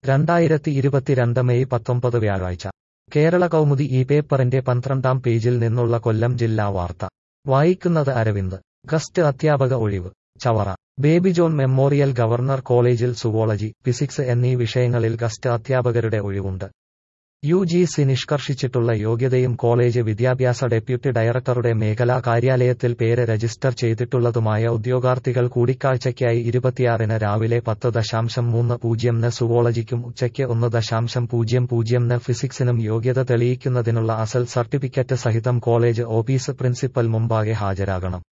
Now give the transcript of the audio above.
രണ്ടായിരത്തി ഇരുപത്തിരണ്ട് മെയ് പത്തൊമ്പത് വ്യാഴാഴ്ച കേരള കൗമുദി ഈ പേപ്പറിന്റെ പന്ത്രണ്ടാം പേജിൽ നിന്നുള്ള കൊല്ലം ജില്ലാ വാർത്ത വായിക്കുന്നത് അരവിന്ദ് ഗസ്റ്റ് അധ്യാപക ഒഴിവ് ചവറ ബേബി ജോൺ മെമ്മോറിയൽ ഗവർണർ കോളേജിൽ സുവോളജി ഫിസിക്സ് എന്നീ വിഷയങ്ങളിൽ ഗസ്റ്റ് അധ്യാപകരുടെ ഒഴിവുണ്ട് യു ജി സി നിഷ്കർഷിച്ചിട്ടുള്ള യോഗ്യതയും കോളേജ് വിദ്യാഭ്യാസ ഡെപ്യൂട്ടി ഡയറക്ടറുടെ മേഖലാ കാര്യാലയത്തിൽ പേര് രജിസ്റ്റർ ചെയ്തിട്ടുള്ളതുമായ ഉദ്യോഗാർത്ഥികൾ കൂടിക്കാഴ്ചയ്ക്കായി ഇരുപത്തിയാറിന് രാവിലെ പത്ത് ദശാംശം മൂന്ന് പൂജ്യംന് സുവോളജിക്കും ഉച്ചയ്ക്ക് ഒന്ന് ദശാംശം പൂജ്യം പൂജ്യംന് ഫിസിക്സിനും യോഗ്യത തെളിയിക്കുന്നതിനുള്ള അസൽ സർട്ടിഫിക്കറ്റ് സഹിതം കോളേജ് ഓഫീസ് പ്രിൻസിപ്പൽ മുമ്പാകെ ഹാജരാകണം